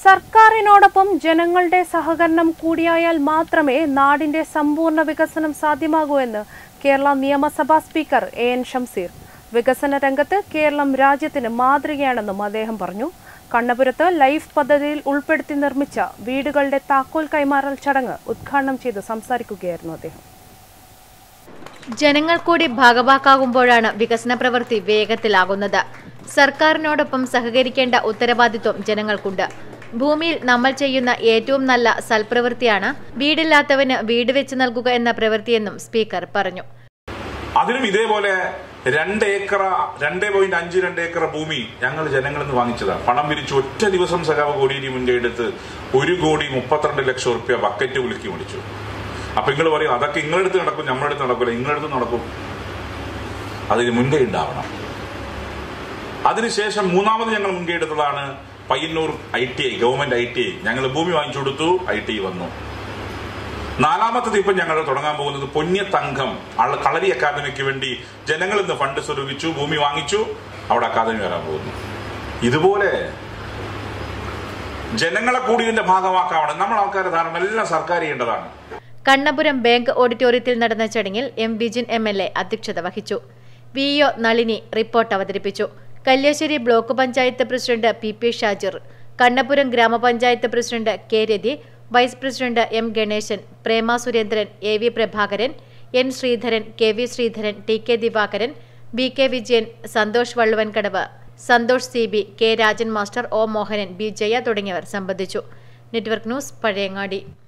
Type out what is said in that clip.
സർക്കാരിനോടൊപ്പം ജനങ്ങളുടെ സഹകരണം കൂടിയായാൽ മാത്രമേ നാടിന്റെ സമ്പൂർണ്ണ വികസനം സാധ്യമാകൂ എന്ന് കേരള നിയമസഭാ സ്പീക്കർ എ എൻ ഷംസീർ വികസന രംഗത്ത് കേരളം രാജ്യത്തിന് മാതൃകയാണെന്നും അദ്ദേഹം പറഞ്ഞു കണ്ണപുരത്ത് ലൈഫ് പദ്ധതിയിൽ ഉൾപ്പെടുത്തി നിർമ്മിച്ച വീടുകളുടെ താക്കോൽ കൈമാറൽ ചടങ്ങ് ഉദ്ഘാടനം ചെയ്ത് സംസാരിക്കുകയായിരുന്നു അദ്ദേഹം ജനങ്ങൾ കൂടി ഭാഗഭാക്കാകുമ്പോഴാണ് വികസന പ്രവൃത്തി വേഗത്തിലാകുന്നത് സർക്കാരിനോടൊപ്പം സഹകരിക്കേണ്ട ഉത്തരവാദിത്വം ജനങ്ങൾക്കുണ്ട് ഭൂമിയിൽ നമ്മൾ ചെയ്യുന്ന ഏറ്റവും നല്ല സൽപ്രവൃത്തിയാണ് വീടില്ലാത്തവന് വീട് വെച്ച് നൽകുക എന്ന പ്രവൃത്തിയെന്നും സ്പീക്കർ പറഞ്ഞു അതിനും ഇതേപോലെ രണ്ട് ഏക്കർ രണ്ടേ പോയിന്റ് അഞ്ച് രണ്ട് ഏക്കർ ഭൂമി ഞങ്ങൾ ജനങ്ങളിൽ നിന്ന് വാങ്ങിച്ചതാണ് പണം പിരിച്ച് ഒറ്റ ദിവസം സഖാവ് കോടിയേരി മുൻകൈ എടുത്ത് ഒരു കോടി മുപ്പത്തിരണ്ട് ലക്ഷം റുപ്യ ബക്കറ്റ് വിളിക്കി മേടിച്ചു അപ്പൊ നിങ്ങൾ പറയും അതൊക്കെ നിങ്ങളെടുത്ത് നടക്കും നമ്മളെടുത്ത് നടക്കില്ല നിങ്ങളെടുത്ത് നടക്കും അതിന് മുൻകൈ ഉണ്ടാവണം അതിനുശേഷം മൂന്നാമത് ഞങ്ങൾ മുൻകൈ എടുത്തതാണ് Payyanur I T I government I T I ഞങ്ങൾ ഭൂമി വാങ്ങിച്ചു കൊടുത്തു ഐ ടി ഐ വന്നു നാലാമത്തത് ഇപ്പം ഞങ്ങൾ തുടങ്ങാൻ പോകുന്നത് പൊന്യത്തങ്കം ആള് കളരി അക്കാദമിക്ക് വേണ്ടി ജനങ്ങളിൽ നിന്ന് ഫണ്ട് സ്വരൂപിച്ചു ഭൂമി വാങ്ങിച്ചു അവിടെ അക്കാദമി വരാൻ പോകുന്നു ഇതുപോലെ ജനങ്ങളെ കൂടി ഇതിന്റെ ഭാഗമാക്കാവണം നമ്മൾ ആൾക്കാരെ ധാരണ എല്ലാം സർക്കാർ ചെയ്യേണ്ടതാണ് കണ്ണപുരം ബാങ്ക് ഓഡിറ്റോറിയത്തിൽ നടന്ന ചടങ്ങിൽ M Bijin M L A അധ്യക്ഷത വഹിച്ചു വി ഒ നളിനി റിപ്പോർട്ട് അവതരിപ്പിച്ചു Kalliasseri block panchayat president P P Shajir Kannapuram ഗ്രാമപഞ്ചായത്ത് president K Rathi vice president M Ganesan Prema Surendran A V Prabhakaran N Sreedharan K V Sreedharan T K Divakaran B K Vijayan Santhosh Valluvankadavu Santhosh C B K Rajan master O Mohanan B Jaya തുടങ്ങിയവർ സംബന്ധിച്ചു network news Pazhayangadi